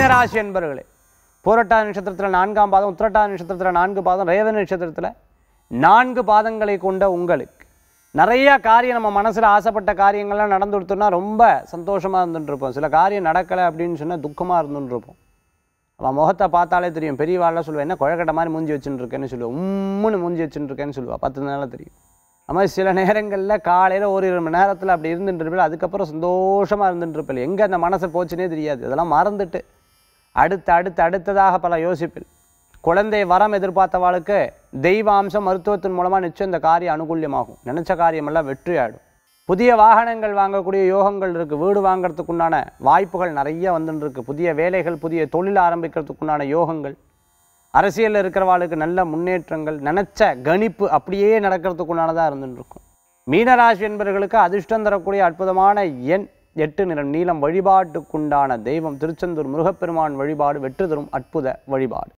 மீனராசி என்பர்களே பூரட்டா நட்சத்திரத்தில் நான்காம் பாதம் உத்திரட்டா நட்சத்திரத்தில் நான்கு பாதம் ரேவ நட்சத்திரத்தில் நான்கு பாதங்களை கொண்ட உங்களுக்கு நிறைய காரியம் நம்ம மனசில் ஆசைப்பட்ட காரியங்கள்லாம் நடந்து கொடுத்தோம்னா ரொம்ப சந்தோஷமாக இருந்துட்டு இருப்போம் சில காரியம் நடக்கலை அப்படின்னு சொன்னால் துக்கமாக இருந்துட்டு இருப்போம் அவன் முகத்தை பார்த்தாலே தெரியும் பெரியவாள்லாம் சொல்லுவேன் என்ன குழக்கட்ட மாதிரி மூஞ்சி வச்சுட்டு இருக்கேன்னு சொல்லுவேன் உம்முன்னு மூஞ்சி வச்சுட்டு இருக்கேன்னு சொல்லுவா பத்து நாளில் தெரியும் அது மாதிரி சில நேரங்களில் காலையில் ஒரு இரு மணி நேரத்தில் அப்படி இருந்துட்டு இருப்பேன் அதுக்கப்புறம் சந்தோஷமாக இருந்துட்டு இருப்பேன் எங்கே அந்த மனசை போச்சுனே தெரியாது அதெல்லாம் மறந்துட்டு அடுத்து அடுத்து அடுத்ததாக பல யோசிப்பில் குழந்தை வரம் எதிர்பார்த்தவாளுக்கு தெய்வாம்சம் மருத்துவத்தின் மூலமாக நிச்சயம் இந்த காரியம் அனுகூல்யமாகும் நினச்ச காரியமெல்லாம் வெற்றி ஆயிடும் புதிய வாகனங்கள் வாங்கக்கூடிய யோகங்கள் இருக்குது வீடு வாங்குறதுக்குண்டான வாய்ப்புகள் நிறைய வந்துட்டு இருக்கு புதிய வேலைகள் புதிய தொழில் ஆரம்பிக்கிறதுக்குண்டான யோகங்கள் அரசியலில் இருக்கிறவாளுக்கு நல்ல முன்னேற்றங்கள் நினச்ச கணிப்பு அப்படியே நடக்கிறதுக்குண்டானதாக இருந்துட்டு இருக்கும் மீனராசி என்பவர்களுக்கு அதிர்ஷ்டம் தரக்கூடிய அற்புதமான எண் எட்டு நிறம் நீளம் வழிபாட்டுக்குண்டான தெய்வம் திருச்செந்தூர் முருகப்பெருமான் வழிபாடு வெற்றி தரும் அற்புத வழிபாடு